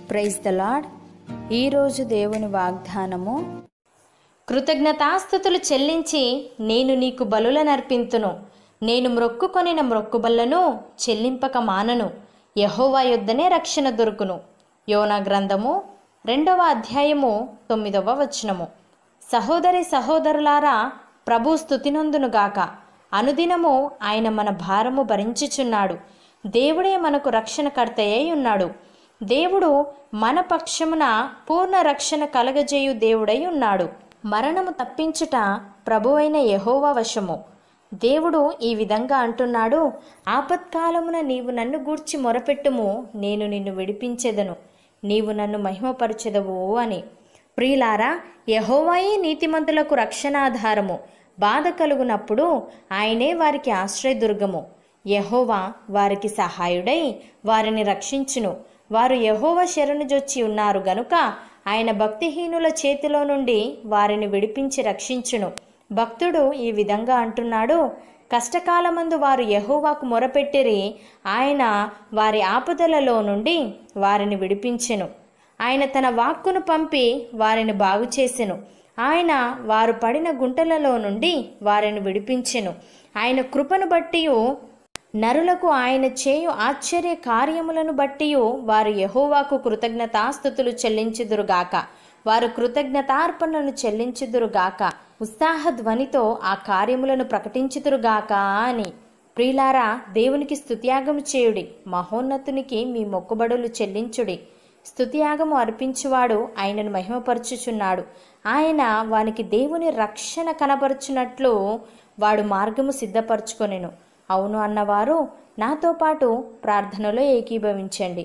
praise the lord ఈరోజు దేవుని వాగ్దానము కృతజ్ఞతాస్థుతులు చెల్లించి నేను నీకు బలులనర్పింతును నేను మ్రొక్కుకొనిన మ్రొక్కుబళ్లను చెల్లింపక మానను యహోవా యొద్దనే రక్షణ దొరుకును యోనా గ్రంథము రెండవ అధ్యాయము తొమ్మిదవ వచనము సహోదరి సహోదరులారా ప్రభు స్థుతినందునుగాక అనుదినము ఆయన మన భారము భరించుచున్నాడు దేవుడే మనకు రక్షణకర్తయ్యై ఉన్నాడు దేవుడు మన పక్షమున పూర్ణ రక్షణ కలగజేయు దేవుడై ఉన్నాడు మరణము తప్పించుట ప్రభువైన యెహోవా వశము దేవుడు ఈ విధంగా అంటున్నాడు ఆపత్కాలమున నీవు నన్ను గూర్చి మొరపెట్టుము నేను నిన్ను విడిపించెదను నీవు నన్ను మహిమపరచెదవు అని ప్రియులారా యహోవాయే నీతిమంతులకు రక్షణాధారము బాధ కలుగునప్పుడు ఆయనే వారికి ఆశ్రయదుర్గము యహోవా వారికి సహాయుడై వారిని రక్షించును వారు యహోవ శరణుజొచ్చి ఉన్నారు గనుక ఆయన భక్తిహీనుల చేతిలో నుండి వారిని విడిపించి రక్షించును భక్తుడు ఈ విధంగా అంటున్నాడు కష్టకాలమందు వారు యహోవాకు మొరపెట్టిరి ఆయన వారి ఆపదలలో నుండి వారిని విడిపించెను ఆయన తన వాక్కును పంపి వారిని బాగు చేసెను ఆయన వారు పడిన గుంటలలో నుండి వారిని విడిపించెను ఆయన కృపను బట్టి నరులకు ఆయన చేయు ఆశ్చర్య కార్యములను బట్టి వారు యహోవాకు కృతజ్ఞతాస్థుతులు చెల్లించుదురుగాక వారు కృతజ్ఞతార్పణను చెల్లించుదురుగాక ఉత్సాహ ధ్వనితో ఆ కార్యములను ప్రకటించుదురుగాక అని ప్రియులారా దేవునికి స్తుత్యాగము చేయుడి మహోన్నతునికి మీ మొక్కుబడులు చెల్లించుడి స్తుతియాగము అర్పించువాడు ఆయనను మహిమపరచుచున్నాడు ఆయన వానికి దేవుని రక్షణ కనపరుచున్నట్లు వాడు మార్గము సిద్ధపరచుకొనెను అవును అన్నవారు నాతో పాటు ప్రార్థనలో ఏకీభవించండి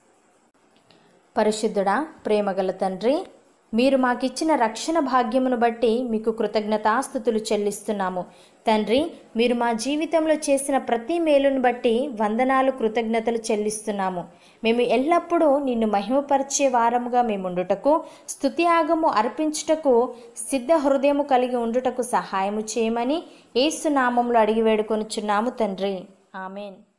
పరిశుద్ధుడా ప్రేమగల తండ్రి మీరు మాకిచ్చిన రక్షణ భాగ్యమును బట్టి మీకు కృతజ్ఞతాస్థుతులు చెల్లిస్తున్నాము తండ్రి మీరు మా జీవితంలో చేసిన ప్రతి మేలును బట్టి వందనాలు కృతజ్ఞతలు చెల్లిస్తున్నాము మేము ఎల్లప్పుడూ నిన్ను మహిమపరిచే వారముగా మేము ఉండుటకు స్తుతియాగము అర్పించుటకు సిద్ధ హృదయము కలిగి ఉండుటకు సహాయము చేయమని ఏసునామంలో అడిగి వేడుకొనుచున్నాము తండ్రి ఆమెన్